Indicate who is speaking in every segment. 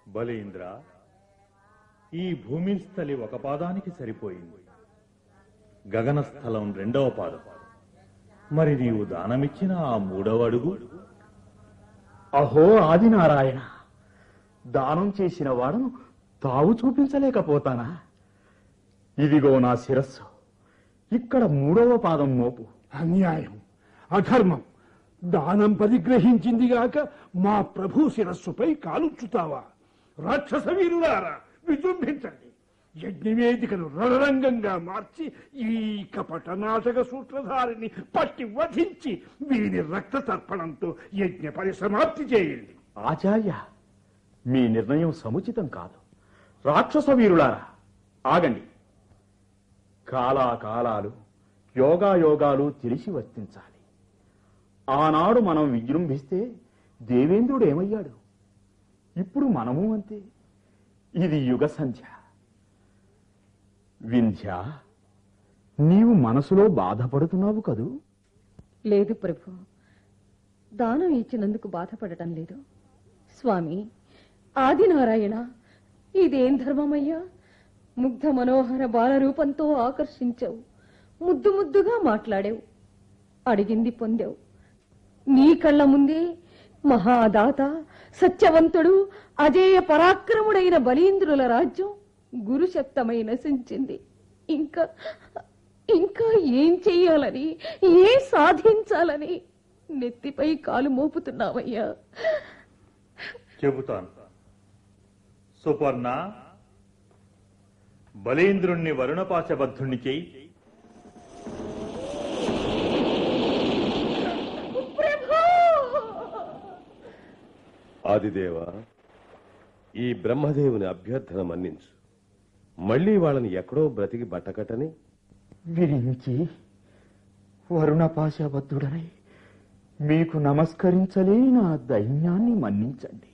Speaker 1: బలీంద్ర ఈ భూమిస్థలి ఒక పాదానికి సరిపోయింది గగనస్థలం రెండవ పాదం మరి నీవు దానమిచ్చిన ఆ మూడవ అడుగు
Speaker 2: అహో ఆదినారాయణ దానం చేసిన వాడను తావు చూపించలేకపోతానా ఇదిగో నా శిరస్సు ఇక్కడ మూడవ పాదం మోపు
Speaker 3: అన్యాయం అధర్మం దానం పరిగ్రహించింది గాక మా ప్రభు శిరస్సుపై కాలుచ్చుతావా రాక్షస వీరులారా విజృంభించండి యజ్ఞవేదికను రణరంగంగా మార్చి ఈ కపట నాటక సూత్రధారిని పట్టి వధించి వీని రక్త తర్పణంతో యజ్ఞ పరిసమాప్తి చేయండి
Speaker 2: ఆచార్య మీ నిర్ణయం సముచితం కాదు రాక్షస వీరులారా ఆగండి కాలాకాలాలు యోగాయోగాలు తెలిసి వర్తించాలి ఆనాడు మనం విజృంభిస్తే దేవేంద్రుడు ఏమయ్యాడు ఇప్పుడు మనము అంతే ఇది యుగ సంధ్య వింధ్య నీవు మనసులో బాధపడుతున్నావు కదూ
Speaker 4: లేదు ప్రభు దానం ఇచ్చినందుకు బాధపడటం లేదు స్వామి ఆదినారాయణ ఇదేం ధర్మమయ్యా ముగ్ధ మనోహర బాలరూపంతో ఆకర్షించావు ముద్దు ముద్దుగా మాట్లాడావు అడిగింది పొందావు నీ కళ్ళ ముందే మహాదాత సత్యవంతుడు అజేయ పరాక్రముడైన బలీంద్రుల రాజ్యం గురుశక్తమై నశించింది ఇంకా ఇంకా ఏం చెయ్యాలని ఏం సాధించాలని నెత్తిపై కాలు మోపుతున్నావయ్యా
Speaker 1: చెబుతాను సుపర్ణ బలీంద్రుణ్ణి వరుణపాశబద్ధుణ్ణి చేయి
Speaker 5: ఆదిదేవ ఈ బ్రహ్మదేవుని అభ్యర్థన మన్నించు మళ్ళీ వాళ్ళని ఎక్కడో బ్రతికి బట్టకట్టని
Speaker 2: విరించి వరుణపాశబద్ధుడనై మీకు నమస్కరించలే నా దైన్యాన్ని మన్నించండి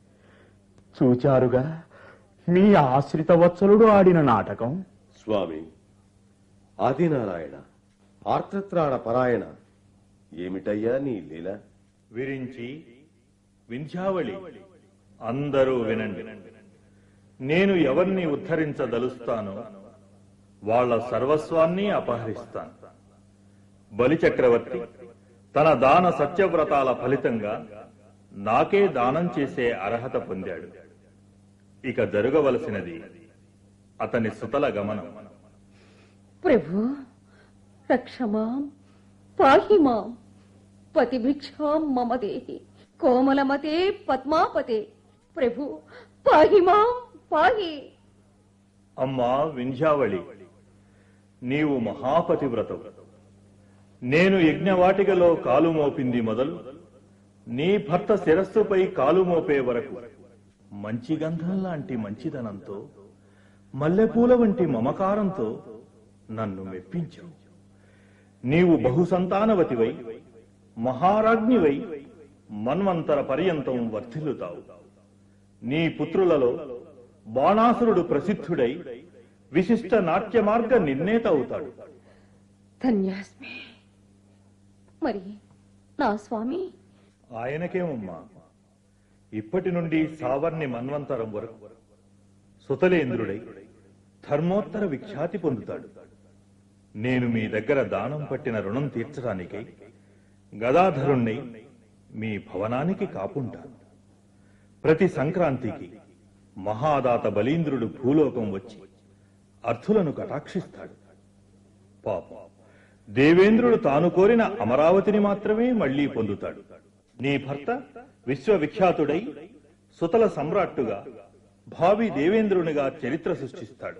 Speaker 2: చూచారుగా మీ ఆశ్రిత వత్సలుడు ఆడిన నాటకం
Speaker 5: స్వామి ఆదినారాయణ ఆర్తత్రాణ పరాయణ ఏమిటయ్యా నీ లీల
Speaker 1: విరించి వింధ్యావళి అందరూ వినండి నేను ఎవరిని ఉద్ధరించదలుస్తానో వాళ్ళ సర్వస్వాన్ని అపహరిస్తాను బలిచక్రవర్తి తన దాన సత్యవ్రతాల ఫలితంగా నాకే దానం చేసే అర్హత పొందాడు ఇక జరగవలసినది అతని సుతల గమనం
Speaker 4: ప్రభు రక్షమాం పాహి మాం పతిభిక్షాం మమ దేహి కోమలమతే పద్మాపతే ప్రభు పాహి మాం పాహి
Speaker 1: అమ్మా వింధ్యావళి నీవు మహాపతివ్రతవు నేను యజ్ఞవాటికలో కాలు మోపింది మొదలు నీ భర్త శిరస్సుపై కాలు మోపే వరకు మంచి గంధం లాంటి మంచిదనంతో మల్లెపూల వంటి మమకారంతో నన్ను మెప్పించావు నీవు బహుసంతానవతివై మహారాజ్ఞివై మన్వంతర పర్యంతం వర్ధిల్లుతావు నీ పుత్రులలో బాణాసురుడు ప్రసిద్ధుడై విశిష్ట నాట్య మార్గ నిర్ణేత అవుతాడు
Speaker 4: ధన్యాస్మి మరి నా స్వామి
Speaker 1: ఆయనకేమమ్మా ఇప్పటి నుండి సావర్ణి మన్వంతరం వరకు సుతలేంద్రుడై ధర్మోత్తర విఖ్యాతి పొందుతాడు నేను మీ దగ్గర దానం పట్టిన రుణం తీర్చడానికై గదాధరుణ్ణి మీ భవనానికి కాపుంటాను ప్రతి సంక్రాంతికి మహాదాత బలీంద్రుడు భూలోకం వచ్చి అర్థులను కటాక్షిస్తాడు పాపం దేవేంద్రుడు తాను కోరిన అమరావతిని మాత్రమే మళ్లీ పొందుతాడు నీ భర్త విశ్వవిఖ్యాతుడై సుతల సమ్రాట్టుగా భావి దేవేంద్రునిగా చరిత్ర సృష్టిస్తాడు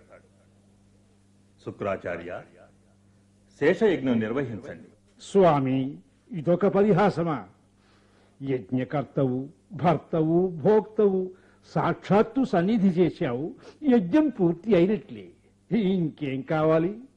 Speaker 1: శుక్రాచార్య శేషయజ్ఞం నిర్వహించండి
Speaker 3: స్వామి ఇదొక పరిహాసమా యజ్ఞకర్తవు భర్తవు భోక్తవు సాక్షాత్తు సన్నిధి చేశావు యజ్ఞం పూర్తి అయినట్లే ఇంకేం కావాలి